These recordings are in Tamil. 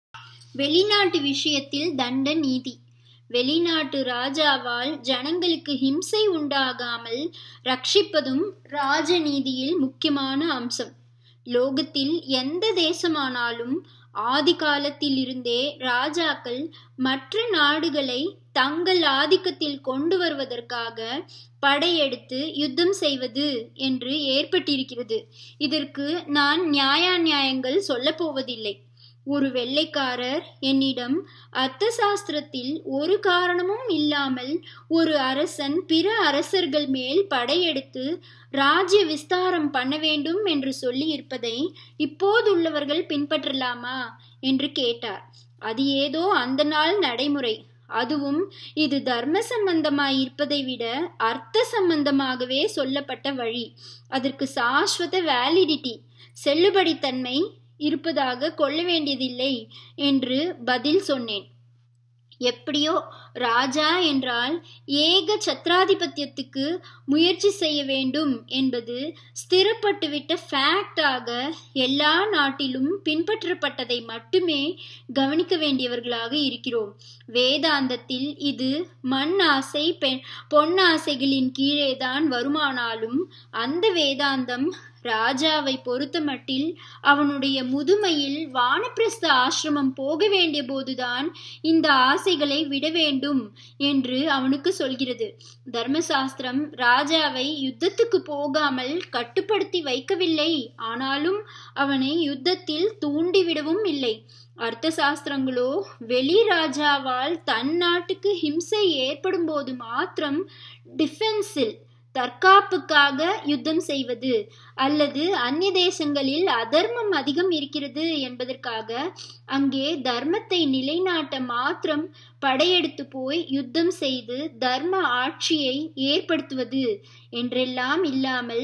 வெளிநாட்டு விஷயத்தில் தண்ட நீதி வெளிநாட்டு ராஜாவால் ஜனங்களுக்கு ஹிம்சை உண்டாகாமல் ரட்சிப்பதும் ராஜநீதியில் முக்கியமான அம்சம் லோகத்தில் எந்த தேசமானாலும் ஆதி காலத்திலிருந்தே ராஜாக்கள் மற்ற நாடுகளை தங்கள் ஆதிக்கத்தில் கொண்டு வருவதற்காக படையெடுத்து யுத்தம் செய்வது என்று ஏற்பட்டிருக்கிறது இதற்கு நான் நியாயாநியாயங்கள் சொல்லப் போவதில்லை ஒரு வெள்ளைக்காரர் என்னிடம் அர்த்த சாஸ்திரத்தில் ஒரு காரணமும் இல்லாமல் ஒரு அரசன் பிற அரசர்கள் மேல் படையெடுத்து ராஜ்ய விஸ்தாரம் பண்ண வேண்டும் என்று சொல்லி இருப்பதை இப்போதுள்ளவர்கள் பின்பற்றலாமா என்று கேட்டார் அது ஏதோ அந்த நாள் நடைமுறை அதுவும் இது தர்ம சம்பந்தமாய் இருப்பதை விட அர்த்த சம்பந்தமாகவே சொல்லப்பட்ட வழி அதற்கு சாஸ்வத வேலிடிட்டி செல்லுபடித்தன்மை இருப்பதாக கொள்ள வேண்டியதில்லை என்று பதில் சொன்னேன் எப்படியோ ராஜா என்றால் ஏக சத்ராதிபத்தியத்துக்கு முயற்சி செய்ய வேண்டும் என்பது ஸ்திரப்பட்டுவிட்ட ஃபேக்டாக எல்லா நாட்டிலும் பின்பற்றப்பட்டதை மட்டுமே கவனிக்க வேண்டியவர்களாக இருக்கிறோம் வேதாந்தத்தில் இது மண் ஆசை பெண் பொன்னாசைகளின் கீழேதான் வருமானாலும் அந்த வேதாந்தம் ராஜாவை பொறுத்தமட்டில் அவனுடைய முதுமையில் வானப்பிரஸ்த ஆசிரமம் போக வேண்டிய போதுதான் இந்த ஆசைகளை விட வேண்டும் என்று அவனுக்கு சொல்கிறது தர்மசாஸ்திரம் ராஜாவை யுத்தத்துக்கு போகாமல் கட்டுப்படுத்தி வைக்கவில்லை ஆனாலும் அவனை யுத்தத்தில் தூண்டிவிடவும் இல்லை அர்த்த சாஸ்திரங்களோ வெளி ராஜாவால் தன் நாட்டுக்கு ஹிம்சை ஏற்படும் போது மாத்திரம் டிஃபென்ஸில் தற்காப்புக்காக யுத்தம் செய்வது அல்லது அந்நிய தேசங்களில் அதர்மம் அதிகம் இருக்கிறது என்பதற்காக அங்கே தர்மத்தை நிலைநாட்ட மாத்திரம் படையெடுத்து போய் யுத்தம் செய்து தர்ம ஆட்சியை ஏற்படுத்துவது என்றெல்லாம் இல்லாமல்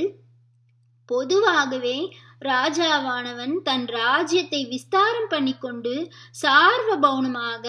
பொதுவாகவே ராஜாவானவன் தன் ராஜ்யத்தை விஸ்தாரம் பண்ணிக்கொண்டு சார்வபௌனமாக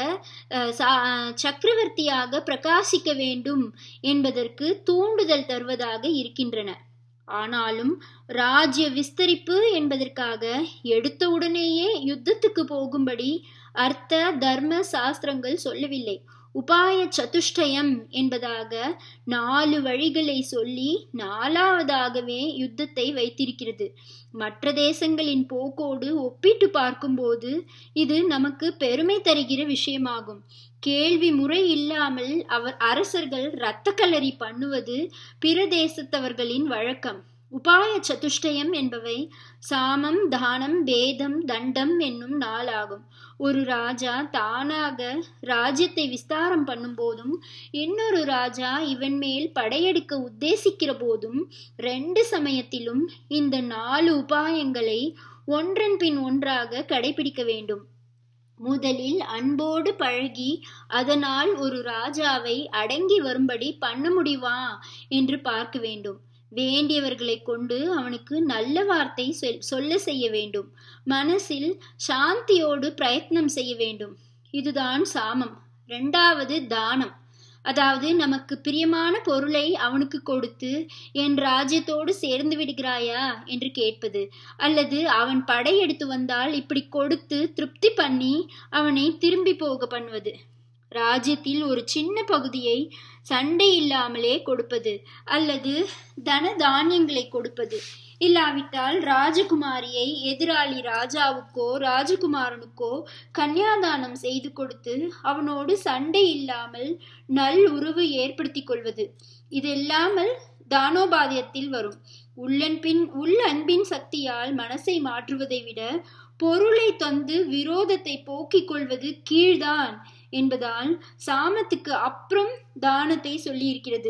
சக்கரவர்த்தியாக பிரகாசிக்க வேண்டும் என்பதற்கு தூண்டுதல் தருவதாக இருக்கின்றன ஆனாலும் ராஜ்ய விஸ்தரிப்பு என்பதற்காக எடுத்தவுடனேயே யுத்தத்துக்கு போகும்படி அர்த்த தர்ம சாஸ்திரங்கள் சொல்லவில்லை உபாய சதுஷ்டயம் என்பதாக நாலு வழிகளை சொல்லி நாலாவதாகவே யுத்தத்தை வைத்திருக்கிறது மற்ற தேசங்களின் போக்கோடு ஒப்பிட்டு பார்க்கும்போது இது நமக்கு பெருமை தருகிற விஷயமாகும் கேள்வி முறை இல்லாமல் அவர் அரசர்கள் இரத்த கலரி பண்ணுவது பிற தேசத்தவர்களின் வழக்கம் உபாய சதுஷ்டயம் என்பவை சாமம் தானம் பேதம் தண்டம் என்னும் நாளாகும் ஒரு ராஜா தானாக ராஜ்யத்தை விஸ்தாரம் பண்ணும் போதும் இன்னொரு ராஜா இவன் மேல் படையெடுக்க உத்தேசிக்கிற போதும் ரெண்டு சமயத்திலும் இந்த நாலு உபாயங்களை ஒன்றன் பின் ஒன்றாக கடைபிடிக்க வேண்டும் முதலில் அன்போடு பழகி அதனால் ஒரு ராஜாவை அடங்கி வரும்படி பண்ண முடிவா என்று பார்க்க வேண்டும் வேண்டியவர்களை கொண்டு அவனுக்கு நல்ல வார்த்தை சொல்ல செய்ய வேண்டும் மனசில் சாந்தியோடு பிரயத்னம் செய்ய வேண்டும் இதுதான் சாமம் ரெண்டாவது தானம் அதாவது நமக்கு பிரியமான பொருளை அவனுக்கு கொடுத்து என் ராஜ்யத்தோடு சேர்ந்து விடுகிறாயா என்று கேட்பது அல்லது அவன் படையெடுத்து வந்தால் இப்படி கொடுத்து திருப்தி பண்ணி அவனை திரும்பி போக பண்ணுவது ராஜ்யத்தில் ஒரு சின்ன பகுதியை சண்டை இல்லாமலே கொடுப்பது அல்லது தன தானியங்களை கொடுப்பது இல்லாவிட்டால் ராஜகுமாரியை எதிராளி ராஜாவுக்கோ ராஜகுமாரனுக்கோ கன்னியாதானம் செய்து கொடுத்து அவனோடு சண்டை இல்லாமல் நல் உறவு ஏற்படுத்தி கொள்வது இதெல்லாமல் தானோபாதியத்தில் வரும் உள்ளன்பின் உள் அன்பின் சக்தியால் மனசை மாற்றுவதை விட பொருளை தந்து விரோதத்தை போக்கிக் கொள்வது கீழ்தான் என்பதால் சாமத்துக்கு அப்புறம் தானத்தை சொல்லியிருக்கிறது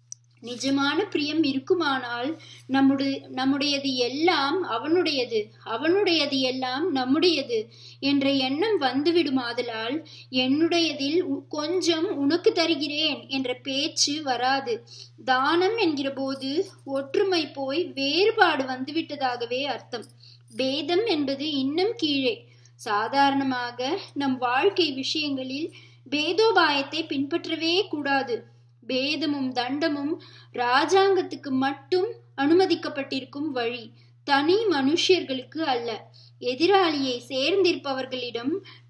நிஜமான பிரியம் இருக்குமானால் நம்முடைய நம்முடையது எல்லாம் அவனுடையது அவனுடையது எல்லாம் நம்முடையது என்ற எண்ணம் வந்துவிடுமாதலால் என்னுடையதில் கொஞ்சம் உனக்கு தருகிறேன் என்ற பேச்சு வராது தானம் என்கிற போது ஒற்றுமை போய் வேறுபாடு வந்துவிட்டதாகவே அர்த்தம் பேதம் என்பது இன்னும் கீழே சாதாரணமாக நம் வாழ்க்கை விஷயங்களில் பேதோபாயத்தை பின்பற்றவே கூடாது பேதமும் தண்டமும் ராஜாங்கத்துக்கு மட்டும் அனுமதிக்கப்பட்டிருக்கும் வழி தனி மனுஷர்களுக்கு அல்ல எதிராளியை சேர்ந்திருப்பவர்களிடம்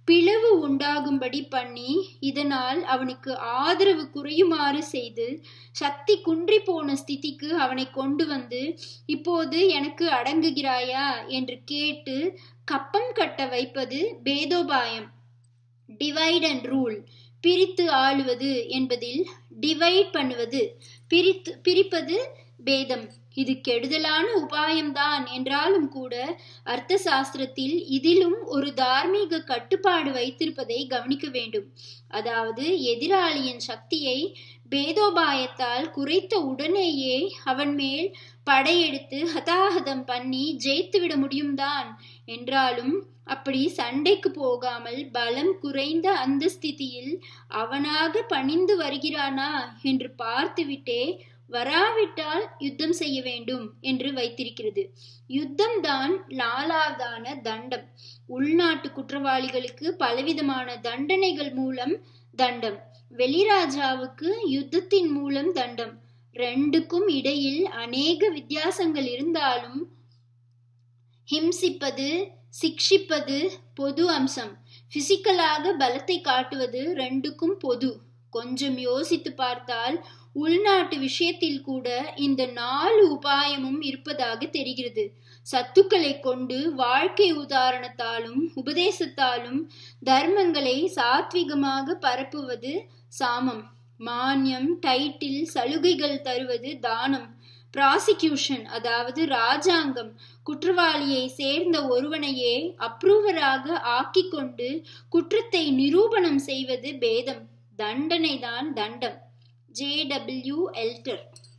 பிளவு உண்டாகும்படி பண்ணி இதனால் அவனுக்கு ஆதரவு குறையுமாறு செய்து சக்தி குன்றி போன ஸ்திதிக்கு அவனை கொண்டு வந்து இப்போது எனக்கு அடங்குகிறாயா என்று கேட்டு கப்பம் கட்ட வைப்பது பேதோபாயம் டிவைட் அண்ட் ரூல் பிரித்து ஆளுவது என்பதில் டிவைட் பண்ணுவது பிரித்து பிரிப்பது பேதம் இது கெடுதலான உபாயம்தான் என்றாலும் கூட அர்த்த சாஸ்திரத்தில் இதிலும் ஒரு தார்மீக கட்டுப்பாடு வைத்திருப்பதை கவனிக்க வேண்டும் அதாவது எதிராளியின் சக்தியை பேதோபாயத்தால் குறைத்த உடனேயே அவன் மேல் படையெடுத்து ஹதாஹதம் பண்ணி ஜெயித்து விட முடியும்தான் என்றாலும் அப்படி சண்டைக்கு போகாமல் பலம் குறைந்த அந்த ஸ்திதியில் அவனாக பணிந்து வருகிறானா என்று பார்த்துவிட்டே வராவிட்டால் யுத்தம் செய்ய வேண்டும் என்று வைத்திருக்கிறது யுத்தம் தான் நாலாவதான தண்டம் உள்நாட்டு குற்றவாளிகளுக்கு பலவிதமான தண்டனைகள் மூலம் தண்டம் வெளிராஜாவுக்கு யுத்தத்தின் மூலம் தண்டம் ரெண்டுக்கும் இடையில் அநேக வித்தியாசங்கள் இருந்தாலும் ஹிம்சிப்பது சிக்ஷிப்பது பொது அம்சம் பிசிக்கலாக பலத்தை காட்டுவது ரெண்டுக்கும் பொது கொஞ்சம் யோசித்து பார்த்தால் உள்நாட்டு விஷயத்தில் கூட இந்த நாலு உபாயமும் இருப்பதாக தெரிகிறது சத்துக்களை கொண்டு வாழ்க்கை உதாரணத்தாலும் உபதேசத்தாலும் தர்மங்களை சாத்விகமாக பரப்புவது சாமம் மானியம் டைட்டில் சலுகைகள் தருவது தானம் ப்ராசிக்யூஷன் அதாவது ராஜாங்கம் குற்றவாளியை சேர்ந்த ஒருவனையே அப்ரூவராக ஆக்கி கொண்டு குற்றத்தை நிரூபணம் செய்வது பேதம் தண்டனை தான் தண்டம் ஜே டபிள்யூ எல்டர்